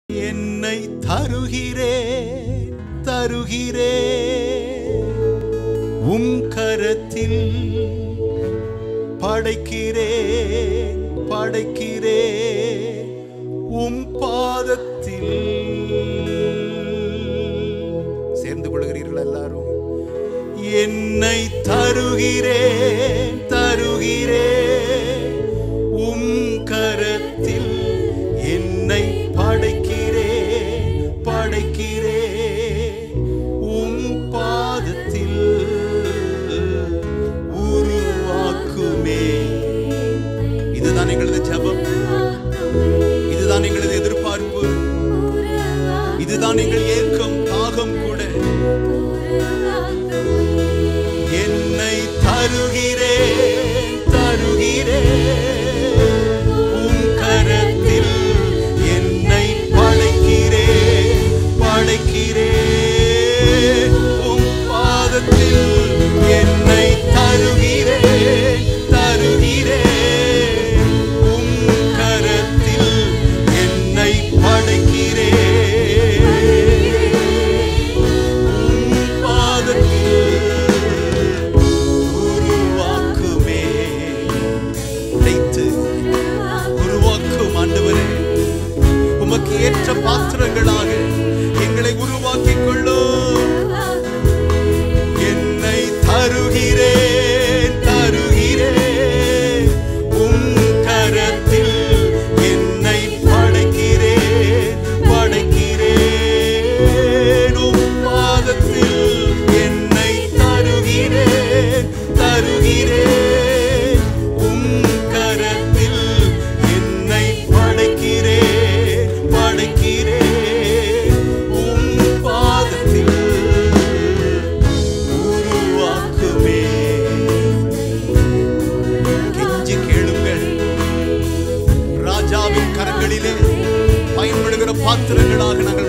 என்னை தருகிறேன் தருகிறேன் உம் கரத்தில் படைக்கிறேன் படைக்கிறேன் உம் பாதத்தில் சேர்ந்து கொள்கிறீர்கள் எல்லாரும் என்னை தருகிறேன் தருகிறேன் உம் கரத்தில் என்னை படைக்கிறேன் படைக்கிறேன் உம் பாதத்தில் உருவாக்குமே இதுதான் எங்களது ஜெபம் இதுதான் எங்களது எதிர்பார்ப்பு இதுதான் எங்கள் ஏக்கம் தாகம் கூட என்னை தருகிறேன் தருகிறேன் உம் கரத்தில் என்னை படைக்கிறேன் படைக்கிறேன் உம் பாதத்தில் என்னை தருகிறேன் தருகிறேன் உம் கரத்தில் என்னை படைக்கிறேன் உம் பாதத்தில் உருவாக்குமே உடைத்து உருவாக்கும் ஆண்டவரே உமக்கு ஏற்ற பாத்திரங்களாக எங்களை உருவாக்கிக் கொள்ளும் என்னை தருகிறேன் தருகிறேன் உம் கரத்தில் என்னை படைக்கிறேன் படைக்கிறேன் உம் பாதத்தில் என்னை தருகிறேன் தருகிறேன் உம் கரத்தில் என்னை படைக்கிறேன் படைக்கிறேன் உம் பாதத்தில் உருவாக்குமே கெஞ்சி கேளுங்கள் ராஜாவின் கரங்களிலே பயன்படுகிற பாத்திரங்களாக நாங்கள்